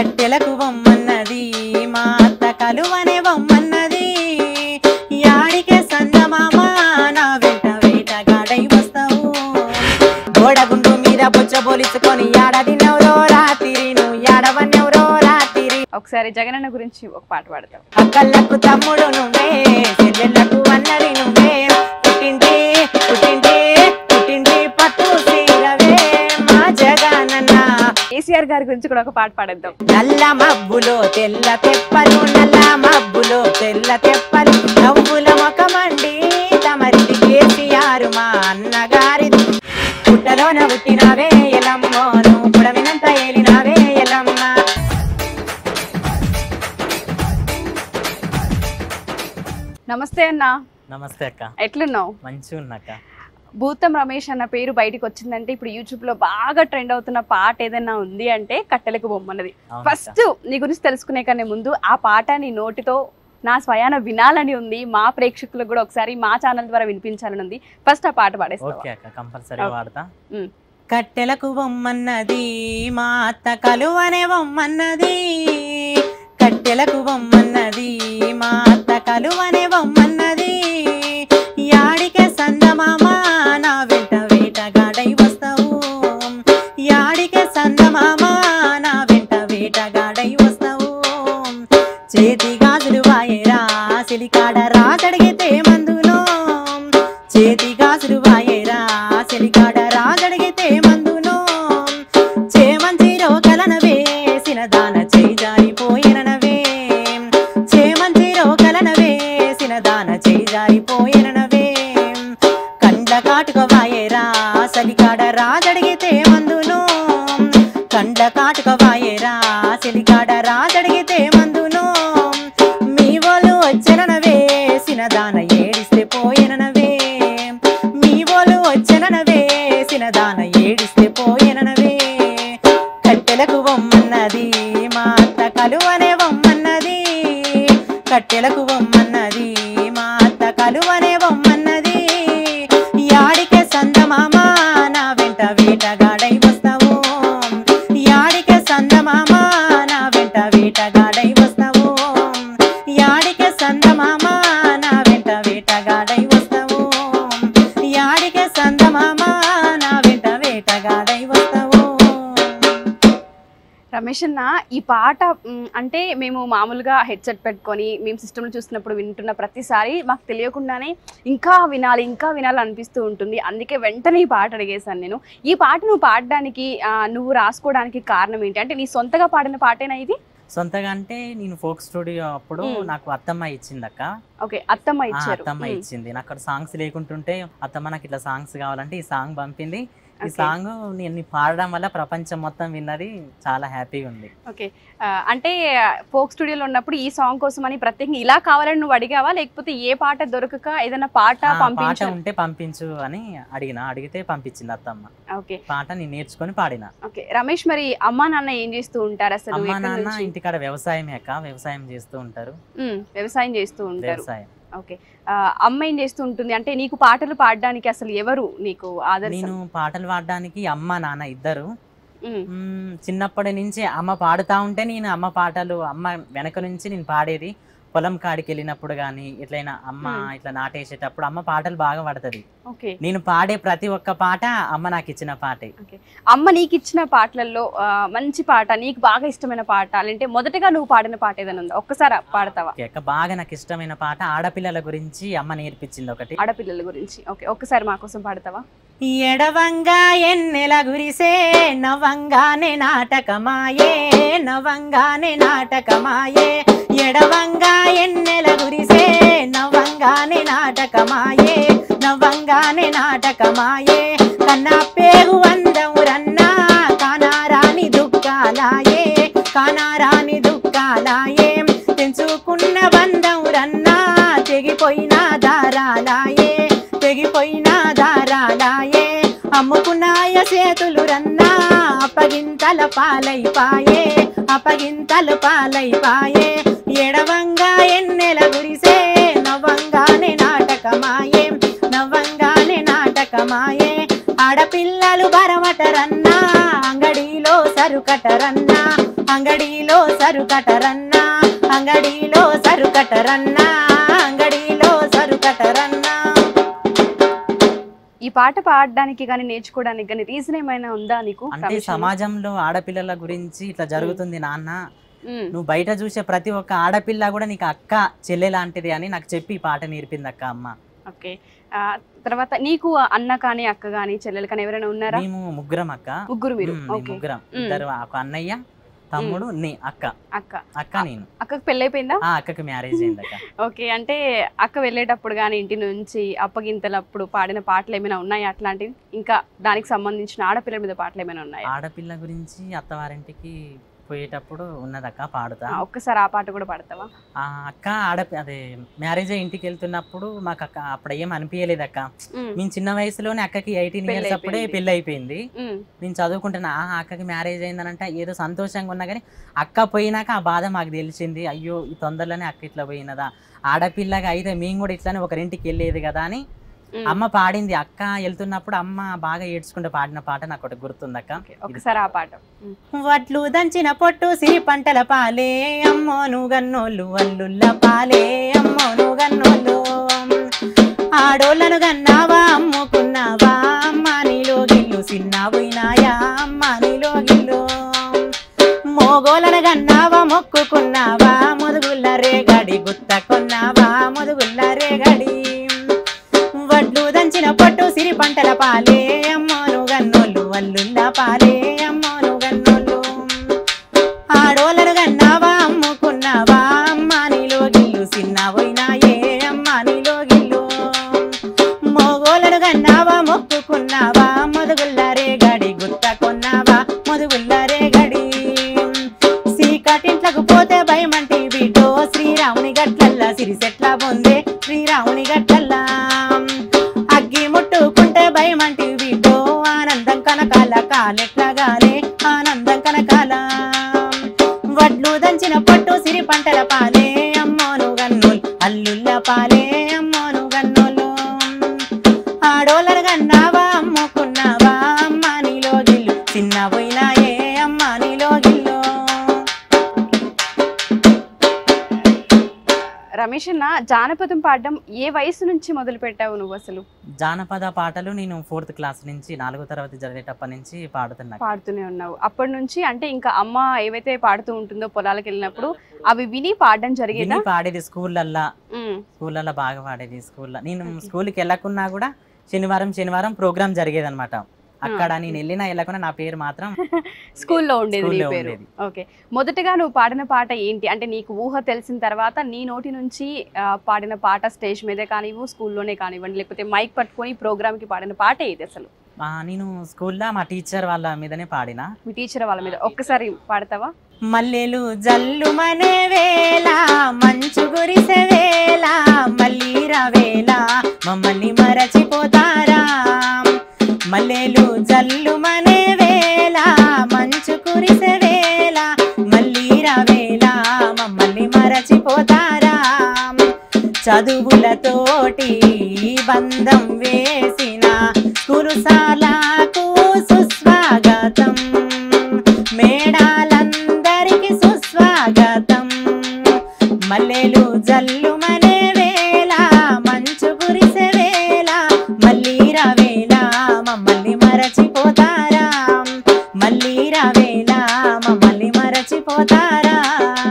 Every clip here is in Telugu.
కట్టెలకు బొమ్మన్నది మా అత్త కలువనే బొమ్మన్నది యాడికే సందమామ నా వెంట వేటగాడై వస్తావు గోడగుండు మీద బుచ్చ పోలిసుకొని యాడదినెవరో రాత్రి నువ్వు యాడవన్నెవరో రాత్రి ఒకసారి జగనన్న గురించి ఒక పాట పాడతావు అక్కలకు తమ్ముడు నువ్వే చెల్లెళ్ళకు అన్నది నువ్వే పుట్టింటి పుట్టింటి పుట్టింటి పట్టు సీరవే మా జగనన్న కేసీఆర్ గారి గురించి కూడా ఒక పాట పాడేద్దాం నల్ల మబ్బులో తెల్ల తెప్పలు నల్ల మబ్బులో తెల్ల తెప్పలు నవ్వుల ముఖమండి తమరిది కేసీఆర్ మా అన్నగారిది పుట్టలోన పుట్టినావే ఎలమ్మో నువ్వు పుడమినంత ఏలినావే ఎలమ్మ నమస్తే అన్న నమస్తే అక్క ఎట్లున్నావు మంచిగా ఉన్నాక భూతం రమేష్ అన్న పేరు బయటకు వచ్చిందంటే ఇప్పుడు యూట్యూబ్ లో బాగా ట్రెండ్ అవుతున్న పాట ఏదైనా ఉంది అంటే కట్టెలకు బొమ్మన్నది అవునక్క. ఫస్ట్ నీ గురించి తెలుసుకునే కన్నా ముందు ఆ పాట నీ నోటితో నా స్వయాన వినాలని ఉంది మా ప్రేక్షకులకు కూడా ఒకసారి మా ఛానల్ ద్వారా వినిపించాలని ఉంది ఫస్ట్ ఆ పాట పాడేస్తా ఓకే అక్క కంపల్సరీ ఓకే. వాడతా కట్టెలకు బొమ్మన్నది మా అత్త కలువనే బొమ్మన్నది కట్టెలకు బొమ్మన్నది మా అత్త కలువనే బొమ్మన్నది యాడికే సందమామ నా వెంట వేటగాడై వస్తావు యాడికే సందమామ నా వెంట వేటగాడై వస్తావు చేతి గాజులు వాయేరా సిలికాడ రాజడిగితే మందులో చేతి గాజులు వాయేరా సిలికాడ రాజడిగితే మందులో చేమంచిరో కలన వేసిన దాన చేయి జారిపోయినవే చేమంచిరో కలన వేసిన దాన చేయి జారిపోయినవే కండ్ల కాటుక వాయేరా సలికాడ రాజడిగితే మందును కండ్ల కాటుక వాయేరా సిలికాడ రాజడిగితే మందును మీ వాళ్ళు వచ్చనన వేసిన దాన ఏడిస్తే పోయిననవే మీ వాళ్ళు వచ్చనన వేసిన దాన ఏడిస్తే పోయిననవే కట్టెలకు బొమ్మన్నది మా అత్త కలువనే బొమ్మన్నది కట్టెలకు బొమ్మన్నది మా అత్త కలువనే బొమ్మన్నది యాడికే సందమామ నా వెంట వేటగాడై వస్తావు యాడికే సందమామ నా వెంట వేటగాడై వస్తావు యాడికే సందమామ నా వెంట వేటగాడై వస్తావు యాడికే సందమామ నా వెంట వేటగాడై వస్తావు రమేష్ అన్న ఈ పాట మ్, అంటే మేము మామూలుగా హెడ్సెట్ పెట్టుకొని మేము సిస్టంలో చూస్తున్నప్పుడు వింటున్న ప్రతిసారి మాకు తెలియకుండానే ఇంకా వినాలి ఇంకా వినాలి అనిపిస్తూ ఉంటుంది అందుకే వెంటనే ఈ పాట అడిగేశాను నేను ఈ పాట నువ్వు పాడడానికి ఆ, నువ్వు రాసుకోవడానికి కారణం ఏంటి అంటే నీ సొంతగా పాడిన పాటేనా ఇది సొంతగా అంటే నేను ఫోక్ స్టూడియో అప్పుడు మ్. నాకు అత్తమ్మ ఇచ్చింది అక్క ఓకే అత్తమ్మ ఆ, ఇచ్చారు అత్తమ్మ మ్, ఇచ్చింది నాకు అక్కడ సాంగ్స్ లేకుంటుంటే అత్తమ్మ నాకు ఇట్లా సాంగ్స్ కావాలంటే ఈ సాంగ్ పంపింది ఈ Okay. సాంగ్ నేను పాడడం వల్ల ప్రపంచం మొత్తం విన్నది చాలా హ్యాపీగా ఉంది ఓకే ఆ, అంటే ఫోక్ స్టూడియోలో ఉన్నప్పుడు ఈ సాంగ్ కోసం అని ప్రత్యేకంగా ఇలా కావాలని నువ్వు అడిగావా లేకపోతే ఏ పాట దొరకక ఏదైనా పాట ఆ, పాట పంపించా ఉంటే పంపించు అని అడిగిన అడిగితే పంపించింది అత్తమ్మ ఓకే పాట నేను నేర్చుకొని పాడిన ఓకే రమేష్ మరి అమ్మా నాన్న ఏం చేస్తూ ఉంటారు అసలు అమ్మ ఎక్కడి నాన్న నుంచి? ఇంటికాడ వ్యవసాయమే అక్క వ్యవసాయం చేస్తూ ఉంటారు ఉమ్, వ్యవసాయం చేస్తూ ఉంటారు వ్యవసాయం ఓకే ఆ, అమ్మ ఏం చేస్తూ ఉంటుంది అంటే నీకు పాటలు పాడడానికి అసలు ఎవరు నీకు నేను ఆదర్శం పాటలు పాడడానికి అమ్మ నాన్న ఇద్దరు ఉమ్, మ్మ్, చిన్నప్పటి నుంచి అమ్మ పాడుతా ఉంటే నేను అమ్మ పాటలు అమ్మ వెనక నుంచి నేను పాడేది పొలం కాడికి వెళ్ళినప్పుడు కానీ ఇట్లైనా అమ్మ మ్మ్. ఇట్లా నాటేసేటప్పుడు అమ్మ పాటలు బాగా పాడుతుంది ఓకే నేను పాడే ప్రతి ఒక్క పాట అమ్మ నాకు ఇచ్చిన పాటే అమ్మ నీకు ఇచ్చిన పాటలలో ఆ, మంచి పాట నీకు బాగా ఇష్టమైన పాట అంటే మొదటగా నువ్వు పాడిన పాట ఏదైనా ఉందా ఒక్కసారి పాడతావా ఓకే అక్క బాగా నాకు ఇష్టమైన పాట ఆడపిల్లల గురించి అమ్మ నేర్పించింది ఒకటి ఆడపిల్లల గురించి ఓకే ఒక్కసారి మా కోసం పాడతావా ఎడవంగా ఎన్నెల గురిసే నవంగానే నాటకమాయే నవంగానే నాటకమాయే ఎడవంగా ఎన్నెల గురిసే నవంగానే నాటకమాయే నవంగానే నాటకమాయే కన్నా పేగు అందమురన్నా కానారాని దుఃఖాలాయే కానారాని దుఃఖాలాయే తెంచుకున్న బంధమురన్నా తెగిపోయిన దారాలాయే తెగిపోయిన దారాలాయే అమ్ముకున్నాయ చేతులు రన్నా అప్పగింతల పాలైపాయే అప్పగింతల పాలైపాయే ఎడవంగా ఎన్నెల గురిసే నవ్వంగానే నాటకమాయే నవ్వంగానే నాటకమాయే ఆడపిల్లలు బరవటరన్నా అంగడిలో సరుకటరన్నా అంగడి అంగడిలో సరుకటరన్నా అంగడిలో సరుకటరన్నా అంగడిలో సరుకటరన్నా ఈ పాట పాడడానికి కానీ నేర్చుకోవడానికి కానీ రీజన్ ఏమైనా ఉందా నీకు అంటే రమేష్ అన్న? సమాజంలో ఆడపిల్లల గురించి ఇట్లా జరుగుతుంది నాన్న ఉమ్, నువ్వు బయట చూసే ప్రతి ఒక్క ఆడపిల్ల కూడా నీకు అక్క చెల్లె లాంటిది అని నాకు చెప్పి ఈ పాట నేర్పింది అక్క అమ్మ ఓకే ఆ, తర్వాత నీకు అన్న కానీ అక్క కానీ చెల్లెలు కానీ ఎవరైనా ఉన్నారా మేము ముగ్గురం అక్క ముగ్గురు మీరు ఉమ్, మేము ఓకే ముగ్గురం ఉమ్. ఇద్దరు ఒక అన్నయ్య తమ్ముడు నీ అక్క అక్క అక్క నేను అక్కకి పెళ్ళైపోయిందా ఆ అక్కకి మ్యారేజ్ అయింది అక్క ఓకే అంటే అక్క వెళ్ళేటప్పుడు కానీ ఇంటి నుంచి అప్పగింతలప్పుడు పాడిన పాటలు ఏమైనా ఉన్నాయా అట్లాంటివి ఇంకా దానికి సంబంధించిన ఆడపిల్లల మీద పాటలు ఏమైనా ఉన్నాయా ఆడపిల్ల గురించి అత్తవారింటికి పోయేటప్పుడు ఉన్నదక్క పాడుతా ఆ, ఒక్కసారి ఆ పాట కూడా పాడతావా ఆ అక్క ఆడ అదే మ్యారేజ్ అయ్యి ఇంటికి వెళ్తున్నప్పుడు మాకు అక్క అప్పుడు ఏం అనిపించలేదు అక్క ఉమ్, మేము చిన్న వయసులోనే అక్కకి ఎయిటీన్ పెళ్ళి ఇయర్స్ అప్పుడే అయిపోయింది. పెళ్ళి అయిపోయింది ఉమ్, నేను చదువుకుంటున్నా ఆ అక్కకి మ్యారేజ్ అయిందనంటే ఏదో సంతోషంగా ఉన్నా కానీ అక్క పోయినాక ఆ బాధ మాకు తెలిసింది అయ్యో ఈ తొందరలోనే అక్క ఇట్లా పోయినదా ఆడపిల్లగా అయితే మేము కూడా ఇట్లానే ఒకరింటికి వెళ్ళేది కదా అని ఉమ్. అమ్మ పాడింది అక్క వెళ్తున్నప్పుడు అమ్మ బాగా ఏడ్చుకుంటూ పాడిన పాట నాకు ఒకటి గుర్తుంది అక్క ఓకే, ఒక్కసారి ఆ పాట ఉమ్. వడ్లు దంచిన పొట్టు సిరి పంటల పాలే అమ్మోను గన్నోళ్ళు అల్లుళ్ళ పాలే అమ్మోను గన్నోళ్ళు ఆడోళ్ళను గన్నావా అమ్ముకున్నావా అమ్మ నీలో గిల్లు సిన్న పోయినాయా అమ్మ నీలో గిల్లు మోగోలను గన్నావా మొక్కుకున్నావా ముదుగుల్ల రేగడి గుత్త కొన్నావా ముదుగుల్ల రేగడి వడ్లు దంచిన పొట్టు సిరి పంటల పాలే అమ్మోను గన్నోళ్ళు అల్లుళ్ళ పాలే అమ్మోను గన్నోళ్ళు ఆడోళ్ళను గన్నావా అమ్ముకున్నావా అమ్మ నీలో గిల్లు సిన్న పోయినాయే అమ్మ నీలో గిల్లు మోగోళ్ళను గన్నావా మొక్కుకున్నావా మొదుగుల్ల రేగడి గుత్త కొన్నావా మొదుగుల్ల రేగడి సీకటింట్లకు పోతే భయమంటి బిడ్డో శ్రీరాముని గట్లల్లా సిరిసెట్ల పొందే శ్రీరాముని గట్లల్లా అగ్గి ముట్టుకుంటే భయమంటి బిడ్డో ఆనందం కనకాల కాలెట్లగాలే ఆనందం కనకాల వడ్లు దంచిన పట్టు సిరి పంటల పాలే అమ్మోను గన్నోలు అల్లుళ్ళ పాలే అమ్మోను గన్నోలు ఆడోళ్ళను గన్నావా అమ్ముకున్నావా అమ్మ నీలో గిల్లు చిన్న పోయినాయే అమ్మ నీలో గిల్లు రమేష్ అన్న జానపదం పాడడం ఏ వయసు నుంచి మొదలు పెట్టావు నువ్వు అసలు జానపద పాటలు నేను ఫోర్త్ క్లాస్ నుంచి నాలుగో తరగతి చదివేటప్పటి నుంచి పాడుతున్నా పాడుతూనే ఉన్నావు అప్పటి నుంచి అంటే ఇంకా అమ్మ ఏవైతే పాడుతూ ఉంటుందో పొలాలకు వెళ్ళినప్పుడు అవి విని పాడడం జరిగేదా విని పాడేది స్కూళ్ళల్లో ఉమ్, స్కూళ్ళల్లో బాగా పాడేది స్కూల్లో నేను స్కూల్కి వెళ్ళకున్నా కూడా శనివారం శనివారం ప్రోగ్రామ్ జరిగేది అనమాట అక్కడ నేను వెళ్ళినా వెళ్ళకున్నా నా పేరు మాత్రం స్కూల్లో ఉండేది నీ స్కూల్లో పేరు ఉండేది. ఓకే మొదటగా నువ్వు పాడిన పాట ఏంటి అంటే నీకు ఊహ తెలిసిన తర్వాత నీ నోటి నుంచి ఆ, పాడిన పాట స్టేజ్ మీదే కానివ్వు స్కూల్లోనే కానివ్వండి లేకపోతే మైక్ పట్టుకొని ప్రోగ్రామ్ కి పాడిన పాట ఏది అసలు ఆ, నేను స్కూల్లో మా టీచర్ వాళ్ళ మీదనే పాడిన మీ టీచర్ వాళ్ళ మీద ఒక్కసారి పాడతావా మల్లెలు జల్లుమనే వేళ మంచు గురిసె వేళ మళ్ళీ రవేళ మమ్మల్ని మరచిపోతారా మల్లెలు జల్లుమనే వేళ మంచు కురిసె వేళ మళ్ళీ రవేళ మమ్మల్ని మరచిపోతారా చదువులతోటి బంధం వేసిన కురుసాలకు సుస్వాగతం మేడాలందరికి సుస్వాగతం మల్లెలు జల్లుమనే వేళ మంచు కురిసే వేళ మళ్ళీ రవేళ మమ్మల్ని మరచిపోతారా మళ్ళీ రవేళ మమ్మల్ని మరచిపోతారా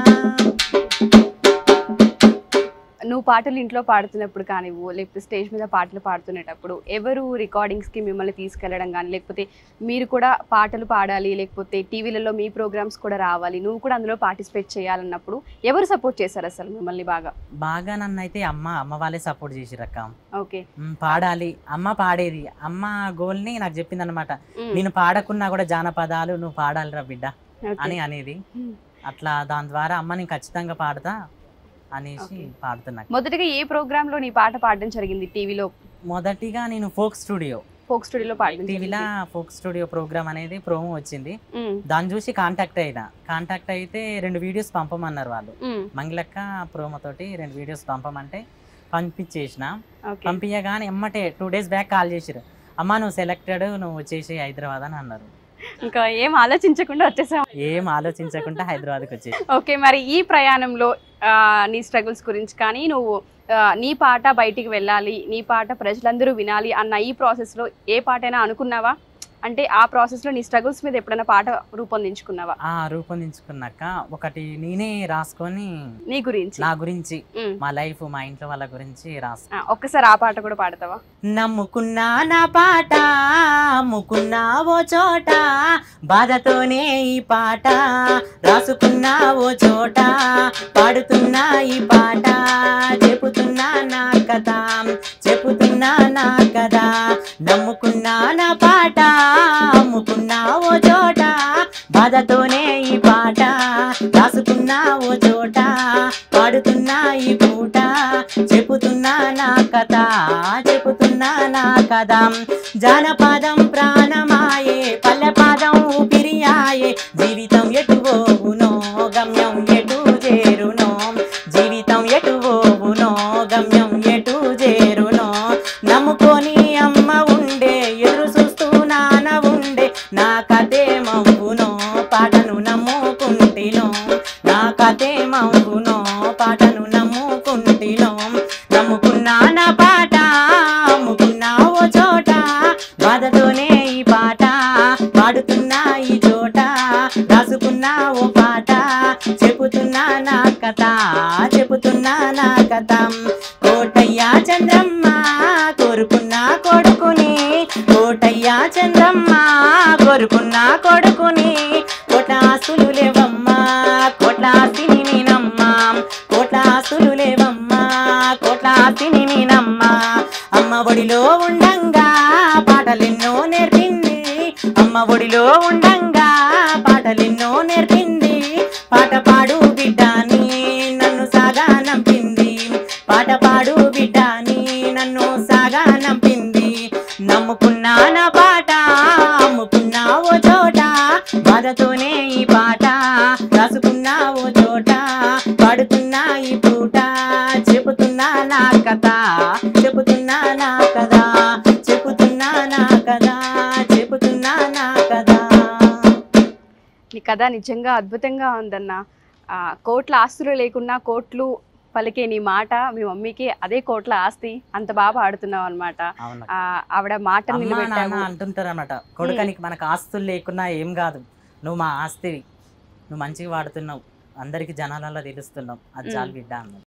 నువ్వు పాటలు ఇంట్లో పాడుతున్నప్పుడు కానివ్వు లేకపోతే స్టేజ్ మీద పాటలు పాడుతునేటప్పుడు ఎవరు రికార్డింగ్స్ కి మిమ్మల్ని తీసుకెళ్లడం కానీ లేకపోతే మీరు కూడా పాటలు పాడాలి లేకపోతే టీవీలలో మీ ప్రోగ్రామ్స్ కూడా రావాలి నువ్వు కూడా అందులో పార్టిసిపేట్ చేయాలన్నప్పుడు ఎవరు సపోర్ట్ చేశారు అసలు మిమ్మల్ని బాగా బాగా నన్ను అయితే అమ్మ అమ్మ వాళ్ళే సపోర్ట్ చేసిరక్క ఓకే మ్, పాడాలి అమ్మ పాడేది అమ్మ గోల్ని నాకు చెప్పింది అనమాట నేను పాడకున్నా కూడా జానపదాలు నువ్వు పాడాలిరా బిడ్డ అని అనేది మ్. అట్లా దాని ద్వారా అమ్మ నేను ఖచ్చితంగా పాడతా అనేసి Okay. పాడుతున్నా మొదటిగా ఏ ప్రోగ్రామ్ లో నీ పాట పాడడం జరిగింది టీవీలో మొదటిగా నేను ఫోక్ స్టూడియో ఫోక్ స్టూడియోలో పాడడం టీవీలో జరిగింది. ఫోక్ స్టూడియో ప్రోగ్రామ్ అనేది ప్రోమో వచ్చింది మ్, దాన్ని చూసి కాంటాక్ట్ అయినా కాంటాక్ట్ అయితే రెండు వీడియోస్ పంపమన్నారు వాళ్ళు మ్, మంగళక్క ప్రోమో తోటి రెండు వీడియోస్ పంపమంటే పంపించేసిన ఓకే పంపించగానే ఎమ్మటే టూ డేస్ బ్యాక్ కాల్ చేసిరు అమ్మ నువ్వు సెలెక్టెడ్ నువ్వు వచ్చేసి హైదరాబాద్ అని అన్నారు ఇంకా ఏం ఆలోచించకుండా వచ్చేసాం ఏం ఆలోచించకుండా హైదరాబాద్కి వచ్చేసి ఓకే మరి ఈ ప్రయాణంలో ఆ, నీ స్ట్రగుల్స్ గురించి కానీ నువ్వు ఆ, నీ పాట బయటికి వెళ్ళాలి నీ పాట ప్రజలందరూ వినాలి అన్న ఈ ప్రాసెస్లో ఏ పాటైనా అనుకున్నావా అంటే ఆ ప్రాసెస్లో నీ స్ట్రగుల్స్ మీద ఎప్పుడైనా పాట రూపొందించుకున్నావా ఆ రూపొందించుకున్నాక ఒకటి నేనే రాసుకొని నీ గురించి నా గురించి ఉమ్. మా లైఫ్ మా ఇంట్లో వాళ్ళ గురించి రాసు ఆ, ఒక్కసారి ఆ పాట కూడా పాడతావా నమ్ముకున్నా నా పాట అమ్ముకున్నా ఓ చోట బాధతోనే ఈ పాట రాసుకున్నా ఓ చోట పాడుతున్నా ఈ పాట చెబుతున్నా నా కథ చెబుతున్నా నా కథ నమ్ముకున్నా నా పాట అమ్ముకున్నా ఓ చోట బాధతోనే ఈ పాట రాసుకున్నా ఓ చోట పాడుతున్నా ఈ పూట చెబుతున్నా నా కథ చెబుతున్నా నా కథ జానపదం ప్రాణమాయే పల్లెపాదం ఊపిరియాయే జీవితం ఎటు పోవునో గమ్యం ఎటు చేరునో జీవితం ఎటు పోవునో గమ్యం ఎటు చేరునో నమ్ముకొని అమ్మ ఉండే ఎదురు చూస్తూ నాన్న ఉండే నా కథే మమ్మునో పాటను నమ్ముకుంటినో నా కథే మమ్మునో పాటను నమ్ముకుంటినో నమ్ముకున్నా నా పాట అమ్ముకున్నా ఓ చోట బాధతోనే ఈ పాట పాడుతున్నా ఈ చోట రాసుకున్నా ఓ పాట చెబుతున్నా నా కథ చెబుతున్నా నా కథ కోటయ్య చంద్రమ్మ కోరుకున్నా కొడుకుని కోటయ్య చంద్రమ్మ కోరుకున్నా కొడుకుని కోటాసులు లేవమ్మా కోట్లాసిని నేనమ్మా కోట్లాసులు లేవమ్మా కోట్లాసిని నేనమ్మా అమ్మ ఒడిలో ఉండంగా పాటలెన్నో నేర్పింది అమ్మ ఒడిలో ఉండంగా పాటలెన్నో నేర్పింది పాట పాడు బిడ్డాని నన్ను సాగా నంపింది పాట పాడు బిడ్డాని నన్ను సాగా నంపింది నమ్ముకున్నా నా పాట అమ్ముకున్నా ఓ చోట బాధతోనే ఈ పాట రాసుకున్నా ఓ చోట పాడుతున్నా ఈ పూట చెబుతున్నా నా కథ చెబుతున్నా నా కథ చెబుతున్నా నా కథ చెబుతున్నా నా కథ నీ కథ నిజంగా అద్భుతంగా ఉందన్న ఆ, కోట్ల ఆస్తులు లేకున్నా కోట్లు పలికే నీ మాట మీ మమ్మీకి అదే కోట్ల ఆస్తి అంత బాగా పాడుతున్నావు అనమాట అవును ఆవిడ మాట అమ్మ నాన్న నిలబెట్టావు అంటుంటారు అనమాట కొడుకనికి మనకు ఆస్తులు లేకున్నా ఏం కాదు నువ్వు మా ఆస్తివి నువ్వు మంచిగా వాడుతున్నావు అందరికి జనాలలో తెలుస్తున్నావు అది చాలు బిడ్డ అన్నది